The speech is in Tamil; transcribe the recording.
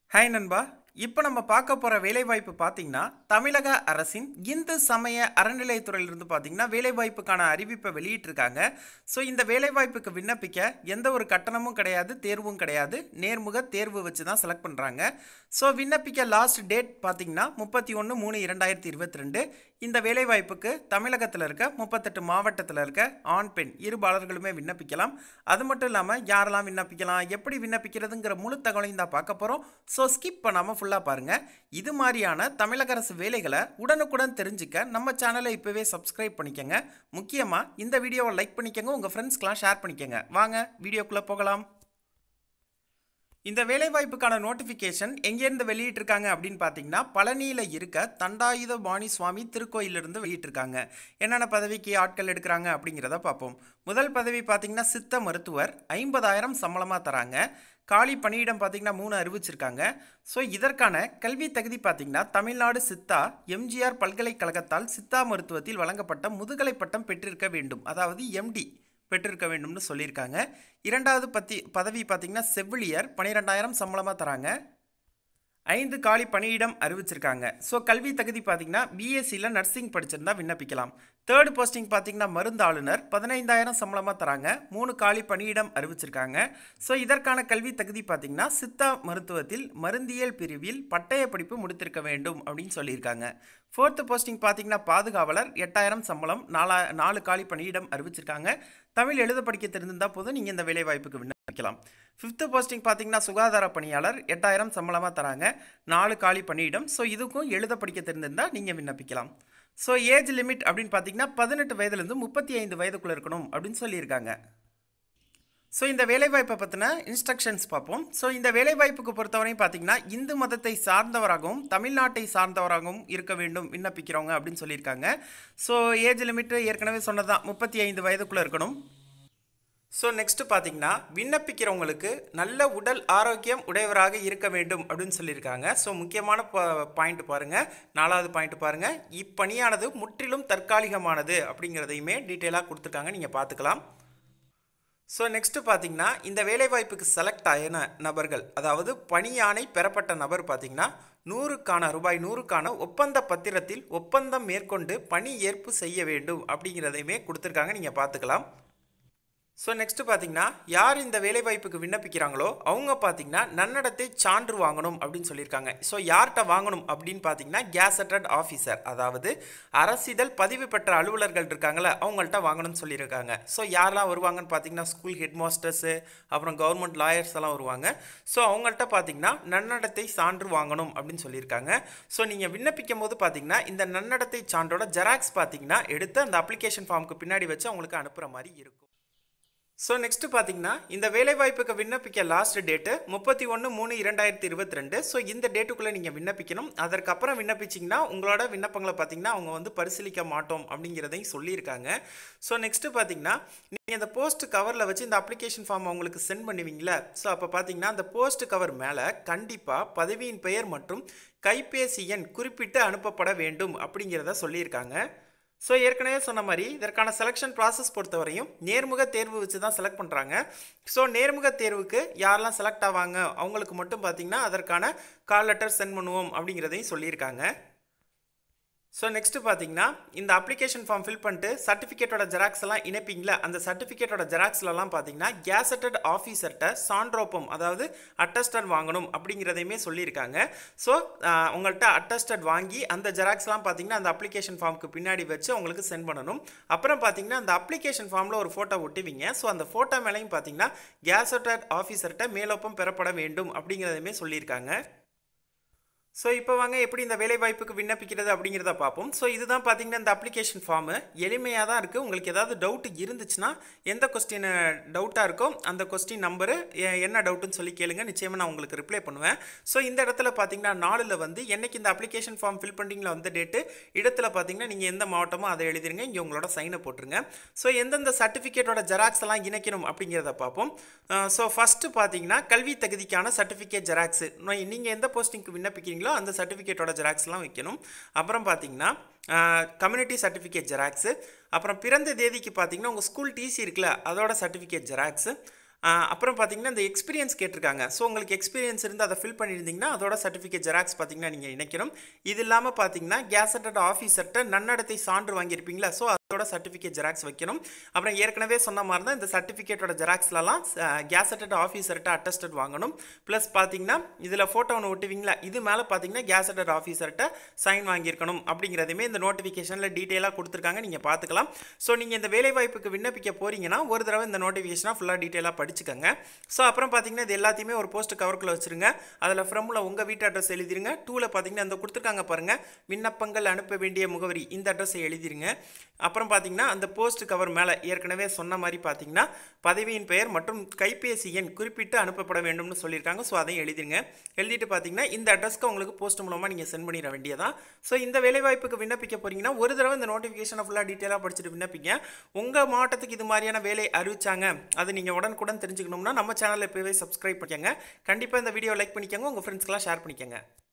ஹாய் நண்பா இப்போ நம்ம பார்க்க போகிற வேலைவாய்ப்பு பார்த்தீங்கன்னா தமிழக அரசின் இந்து சமய அறநிலையத்துறையிலிருந்து பார்த்தீங்கன்னா வேலைவாய்ப்புக்கான அறிவிப்பை வெளியிட்டிருக்காங்க ஸோ இந்த வேலைவாய்ப்புக்கு விண்ணப்பிக்க எந்த ஒரு கட்டணமும் கிடையாது தேர்வும் கிடையாது நேர்முக தேர்வு வச்சு தான் செலக்ட் பண்ணுறாங்க ஸோ விண்ணப்பிக்க லாஸ்ட் டேட் பார்த்தீங்கன்னா முப்பத்தி ஒன்று மூணு இரண்டாயிரத்தி இருபத்தி ரெண்டு இந்த வேலைவாய்ப்புக்கு தமிழகத்தில் இருக்க முப்பத்தெட்டு மாவட்டத்தில் இருக்க ஆண் பெண் இருபாளர்களுமே விண்ணப்பிக்கலாம் அது மட்டும் இல்லாமல் யாரெல்லாம் விண்ணப்பிக்கலாம் எப்படி விண்ணப்பிக்கிறதுங்கிற முழு தகவலையும் தான் பார்க்க போகிறோம் ஸோ ஸ்கிப் பண்ணாமல் ஃபுல்லாக பாருங்கள் இது மாதிரியான தமிழக அரசு வேலைகளை உடனுக்குடன் தெரிஞ்சுக்க நம்ம சேனலை இப்போவே சப்ஸ்கிரைப் பண்ணிக்கோங்க முக்கியமாக இந்த வீடியோவை லைக் பண்ணிக்கோங்க உங்கள் ஃப்ரெண்ட்ஸ்க்கெலாம் ஷேர் பண்ணிக்கோங்க வாங்க வீடியோக்குள்ளே போகலாம் இந்த வேலைவாய்ப்புக்கான நோட்டிஃபிகேஷன் எங்கேருந்து வெளியிட்டிருக்காங்க அப்படின்னு பார்த்தீங்கன்னா பழனியில் இருக்க தண்டாயுத பாணி சுவாமி திருக்கோயிலிருந்து வெளியிட்டிருக்காங்க என்னென்ன பதவிக்கு ஆட்கள் எடுக்கிறாங்க அப்படிங்கிறத பார்ப்போம் முதல் பதவி பார்த்தீங்கன்னா சித்த மருத்துவர் ஐம்பதாயிரம் சம்பளமாக தராங்க காலி பணியிடம் பார்த்தீங்கன்னா மூணு அறிவிச்சிருக்காங்க ஸோ இதற்கான கல்வி தகுதி பார்த்தீங்கன்னா தமிழ்நாடு சித்தா எம்ஜிஆர் பல்கலைக்கழகத்தால் சித்தா மருத்துவத்தில் வழங்கப்பட்ட முதுகலை பட்டம் பெற்றிருக்க வேண்டும் அதாவது எம்டி பெற்றிருக்க வேண்டும்னு சொல்லியிருக்காங்க இரண்டாவது பத்தி பதவி பார்த்தீங்கன்னா செவிலியர் பன்னிரெண்டாயிரம் சம்பளமாக தராங்க ஐந்து காலி பணியிடம் அறிவிச்சிருக்காங்க ஸோ கல்வி தகுதி பார்த்தீங்கன்னா பிஎஸ்சியில் நர்சிங் படிச்சிருந்தா விண்ணப்பிக்கலாம் தேர்ட் போஸ்டிங் பார்த்தீங்கன்னா மருந்தாளுநர் பதினைந்தாயிரம் சம்பளமாக தராங்க மூணு காலி பணியிடம் அறிவிச்சிருக்காங்க ஸோ இதற்கான கல்வி தகுதி பார்த்தீங்கன்னா சித்தா மருத்துவத்தில் மருந்தியல் பிரிவில் பட்டய படிப்பு முடித்திருக்க வேண்டும் அப்படின்னு சொல்லியிருக்காங்க ஃபோர்த்து போஸ்டிங் பார்த்தீங்கன்னா பாதுகாவலர் எட்டாயிரம் சம்பளம் நாலா நாலு காலி பணியிடம் அறிவிச்சிருக்காங்க தமிழ் எழுத படிக்க தெரிந்திருந்தால் போதும் நீங்கள் இந்த வேலைவாய்ப்புக்கு விண்ணப்பிக்கலாம் ஃபிஃப்த்து போஸ்டிங் பார்த்தீங்கன்னா சுகாதார பணியாளர் எட்டாயிரம் சம்பளமாக தராங்க நாலு காலி பணியிடம் ஸோ இதுக்கும் எழுத படிக்க தெரிந்திருந்தால் நீங்கள் விண்ணப்பிக்கலாம் ஸோ ஏஜ் லிமிட் அப்படின்னு பார்த்தீங்கன்னா பதினெட்டு வயதுலேருந்து முப்பத்தி ஐந்து வயதுக்குள்ளே இருக்கணும் அப்படின்னு சொல்லியிருக்காங்க ஸோ இந்த வேலைவாய்ப்பை பற்றின இன்ஸ்ட்ரக்ஷன்ஸ் பார்ப்போம் ஸோ இந்த வேலைவாய்ப்புக்கு பொறுத்தவரையும் பார்த்தீங்கன்னா இந்து மதத்தை சார்ந்தவராகவும் தமிழ்நாட்டை சார்ந்தவராகவும் இருக்க வேண்டும் விண்ணப்பிக்கிறவங்க அப்படின்னு சொல்லியிருக்காங்க ஸோ ஏஜ் லிமிட்டு ஏற்கனவே சொன்னதான் முப்பத்தி ஐந்து வயதுக்குள்ளே இருக்கணும் ஸோ நெக்ஸ்ட் பார்த்தீங்கன்னா விண்ணப்பிக்கிறவங்களுக்கு நல்ல உடல் ஆரோக்கியம் உடையவராக இருக்க வேண்டும் அப்படின்னு சொல்லியிருக்காங்க ஸோ முக்கியமான பாயிண்ட் பாருங்கள் நாலாவது பாயிண்ட் பாருங்கள் இப்பணியானது முற்றிலும் தற்காலிகமானது அப்படிங்கிறதையுமே டீட்டெயிலாக கொடுத்துருக்காங்க நீங்கள் பார்த்துக்கலாம் ஸோ நெக்ஸ்ட்டு பார்த்தீங்கன்னா இந்த வேலைவாய்ப்புக்கு செலக்ட் ஆகின நபர்கள் அதாவது பணியானை பெறப்பட்ட நபர் பார்த்தீங்கன்னா நூறுக்கான ரூபாய் நூறுக்கான ஒப்பந்த பத்திரத்தில் ஒப்பந்தம் மேற்கொண்டு பணி ஏற்பு செய்ய வேண்டும் அப்படிங்கிறதையுமே கொடுத்துருக்காங்க நீங்கள் பார்த்துக்கலாம் ஸோ நெக்ஸ்ட்டு பார்த்தீங்கன்னா யார் இந்த வேலைவாய்ப்புக்கு விண்ணப்பிக்கிறாங்களோ அவங்க பார்த்தீங்கன்னா நன்னடத்தை சான்று வாங்கணும் அப்படின்னு சொல்லியிருக்காங்க ஸோ யார்கிட்ட வாங்கணும் அப்படின்னு பார்த்தீங்கன்னா கேசட்டட் ஆஃபீஸர் அதாவது அரசிதழ் பதிவு பெற்ற அலுவலர்கள் இருக்காங்களே அவங்கள்ட்ட வாங்கணும்னு சொல்லியிருக்காங்க ஸோ யாரெல்லாம் வருவாங்கன்னு பார்த்தீங்கன்னா ஸ்கூல் ஹெட் மாஸ்டர்ஸு அப்புறம் கவர்மெண்ட் லாயர்ஸ் எல்லாம் வருவாங்க ஸோ அவங்கள்ட்ட பார்த்தீங்கன்னா நன்னடத்தை சான்று வாங்கணும் அப்படின்னு சொல்லியிருக்காங்க ஸோ நீங்கள் விண்ணப்பிக்கும் போது பார்த்தீங்கன்னா இந்த நன்னடத்தை சான்றோட ஜெராக்ஸ் பார்த்தீங்கன்னா எடுத்து அந்த அப்ளிகேஷன் ஃபார்முக்கு பின்னாடி வச்சு அவங்களுக்கு அனுப்புகிற மாதிரி இருக்கும் ஸோ நெக்ஸ்ட்டு பார்த்தீங்கன்னா இந்த வேலைவாய்ப்புக்கு விண்ணப்பிக்க லாஸ்ட் டேட்டு முப்பத்தி ஒன்று மூணு இரண்டாயிரத்தி இருபத்தி ரெண்டு ஸோ இந்த டேட்டுக்குள்ளே நீங்கள் விண்ணப்பிக்கணும் அதற்கப்புறம் விண்ணப்பிச்சிங்கன்னா உங்களோட விண்ணப்பங்களை பார்த்தீங்கன்னா அவங்க வந்து பரிசீலிக்க மாட்டோம் அப்படிங்கிறதையும் சொல்லியிருக்காங்க ஸோ நெக்ஸ்ட்டு பார்த்தீங்கன்னா நீங்கள் இந்த போஸ்ட் கவரில் வச்சு இந்த அப்ளிகேஷன் ஃபார்ம் அவங்களுக்கு சென்ட் பண்ணுவீங்களா ஸோ அப்போ பார்த்தீங்கன்னா அந்த போஸ்ட் கவர் மேலே கண்டிப்பாக பதவியின் பெயர் மற்றும் கைபேசி எண் குறிப்பிட்டு அனுப்பப்பட வேண்டும் அப்படிங்கிறத சொல்லியிருக்காங்க ஸோ ஏற்கனவே சொன்ன மாதிரி இதற்கான செலெக்ஷன் ப்ராசஸ் பொறுத்தவரையும் நேர்முக தேர்வு வச்சு தான் செலக்ட் பண்ணுறாங்க ஸோ நேர்முக தேர்வுக்கு யாரெல்லாம் செலக்ட் ஆவாங்க அவங்களுக்கு மட்டும் பார்த்திங்கன்னா அதற்கான கால் லெட்டர் சென்ட் பண்ணுவோம் அப்படிங்கிறதையும் சொல்லியிருக்காங்க ஸோ நெக்ஸ்ட்டு பார்த்தீங்கன்னா இந்த அப்ளிகேஷன் ஃபார்ம் ஃபில் பண்ணிட்டு சர்டிஃபிகேட்டோட ஜெராக்ஸ் எல்லாம் இணைப்பீங்களா அந்த சர்டிஃபிகேட்டோட ஜெராக்ஸ்லலாம் பார்த்தீங்கன்னா கேசட்டட் ஆஃபீஸர்கிட்ட சான்றோப்பம் அதாவது அட்டஸ்டட் வாங்கணும் அப்படிங்கிறதையுமே சொல்லியிருக்காங்க ஸோ உங்கள்கிட்ட அட்டஸ்டட் வாங்கி அந்த ஜெராக்ஸ்லாம் பார்த்தீங்கன்னா அந்த அப்ளிகேஷன் ஃபார்முக்கு பின்னாடி வச்சு உங்களுக்கு சென்ட் பண்ணணும் அப்புறம் பார்த்தீங்கன்னா அந்த அப்ளிகேஷன் ஃபார்மில் ஒரு ஃபோட்டோ ஒட்டுவீங்க ஸோ அந்த ஃபோட்டோ மேலேயும் பார்த்தீங்கன்னா கேசட்டட் ஆஃபீஸர்கிட்ட மேலோப்பம் பெறப்பட வேண்டும் அப்படிங்கிறதையுமே சொல்லியிருக்காங்க ஸோ இப்போ வாங்க எப்படி இந்த வேலைவாய்ப்புக்கு விண்ணப்பிக்கிறது அப்படிங்கிறத பார்ப்போம் ஸோ இதுதான் பார்த்தீங்கன்னா இந்த அப்ளிகேஷன் ஃபார்மு எளிமையாக தான் இருக்குது உங்களுக்கு ஏதாவது டவுட் இருந்துச்சுன்னா எந்த கொஸ்டின் டவுட்டாக இருக்கோ அந்த கொஸ்டின் நம்பரு என்ன டவுட்டுன்னு சொல்லி கேளுங்க நிச்சயமாக நான் உங்களுக்கு ரிப்ளை பண்ணுவேன் ஸோ இந்த இடத்துல பார்த்தீங்கன்னா நாளில் வந்து என்னைக்கு இந்த அப்ளிகேஷன் ஃபார்ம் ஃபில் பண்ணிங்களா வந்த டேட்டு இடத்துல பார்த்தீங்கன்னா நீங்கள் எந்த மாவட்டமோ அதை எழுதிருங்க இங்கே உங்களோட சைனை போட்டுருங்க ஸோ எந்தெந்த சர்டிஃபிகேட்டோட ஜெராக்ஸ் எல்லாம் இணைக்கணும் அப்படிங்கிறத பார்ப்போம் ஸோ ஃபஸ்ட்டு பார்த்தீங்கன்னா கல்வி தகுதிக்கான சர்டிஃபிகேட் ஜெராக்ஸ் நீங்கள் எந்த போஸ்டிங்க்கு விண்ணப்பிக்கிறீங்களோ அந்த சர்டிஃபிகேட்டோட ஜெராக்ஸ்லாம் வைக்கணும் அப்புறம் பார்த்தீங்கன்னா கம்யூனிட்டி சர்டிஃபிகேட் ஜெராக்ஸு அப்புறம் பிறந்த தேதிக்கு பார்த்தீங்கன்னா உங்கள் ஸ்கூல் டிசி இருக்குல்ல அதோட சர்டிஃபிகேட் ஜெராக்ஸு ஆஹ் அப்புறம் பார்த்தீங்கன்னா இந்த எக்ஸ்பீரியன்ஸ் கேட்டிருக்காங்க ஸோ உங்களுக்கு எக்ஸ்பீரியன்ஸ் இருந்து அதை ஃபில் பண்ணியிருந்தீங்கன்னா அதோட சர்டிஃபிகேட் ஜெராக்ஸ் பார்த்தீங்கன்னா நீங்கள் இணைக்கணும் இது இல்லாமல் பார்த்தீங்கன்னா கேசட்டட் ஆஃபீஸர்கிட்ட நன்னடத்தை சான்று வாங்கியிருப்பீங்களா ஸோ அதோட சர்டிஃபிகேட் ஜெராக்ஸ் வைக்கணும் அப்புறம் ஏற்கனவே சொன்ன மாதிரி தான் இந்த சர்டிஃபிகேட்டோட ஜெராக்ஸ்லலாம் கேசட்டட் ஆஃபீஸர்கிட்ட அட்டஸ்டட் வாங்கணும் ப்ளஸ் பார்த்தீங்கன்னா இதில் ஃபோட்டோ ஒன்று ஒட்டுவீங்களா இது மேலே பார்த்தீங்கன்னா கேசட்டட் ஆஃபீஸர்கிட்ட சைன் வாங்கியிருக்கணும் அப்படிங்கிறதுமே இந்த நோட்டிஃபிகேஷனில் டீட்டெயிலாக கொடுத்துருக்காங்க நீங்கள் பார்த்துக்கலாம் ஸோ நீங்கள் இந்த வேலைவாய்ப்புக்கு விண்ணப்பிக்க போறீங்கன்னா ஒரு தடவை இந்த நோட்டிஃபிகேஷனாக ஃபுல்லாக டீட்டெயிலாக படிச்சுக்கோங்க ஸோ அப்புறம் பார்த்தீங்கன்னா இது எல்லாத்தையுமே ஒரு போஸ்ட் கவருக்குள்ள வச்சிருங்க அதில் ஃப்ரம்ல உங்கள் வீட்டு அட்ரஸ் எழுதிருங்க டூவில் பார்த்தீங்கன்னா இந்த கொடுத்துருக்காங்க பாருங்க விண்ணப்பங்கள் அனுப்ப வேண்டிய முகவரி இந்த அட்ரஸை எழுதிருங்க அப்புறம் பார்த்தீங்கன்னா அந்த போஸ்ட் கவர் மேலே ஏற்கனவே சொன்ன மாதிரி பார்த்தீங்கன்னா பதவியின் பெயர் மற்றும் கைபேசி எண் குறிப்பிட்டு அனுப்பப்பட வேண்டும்னு சொல்லியிருக்காங்க ஸோ அதையும் எழுதிருங்க எழுதிட்டு பார்த்தீங்கன்னா இந்த அட்ரஸ்க்கு உங்களுக்கு போஸ்ட் மூலமாக நீங்கள் சென்ட் பண்ணிட வேண்டியதான் ஸோ இந்த வேலைவாய்ப்புக்கு விண்ணப்பிக்க போறீங்கன்னா ஒரு தடவை இந்த நோட்டிஃபிகேஷனை ஃபுல்லாக டீட்டெயிலாக படிச்சுட்டு விண்ணப்பிங்க உங்கள் மாவட்டத்துக்கு இது மாதிரியான வேலை அறிவிச்சாங்க அது நீங்கள் உடனுக்குடன் தெரிஞ்சுக்கணும்னா நம்ம சேனலை இப்போவே சப்ஸ்கிரைப் பண்ணிக்கோங்க கண்டிப்பாக இந்த வீடியோ லைக் பண்ணிக்கோங்க உங்கள் ஃப்ரெண்ட்ஸ்க்கெலாம் ஷேர் பண்ணிக்கோங்க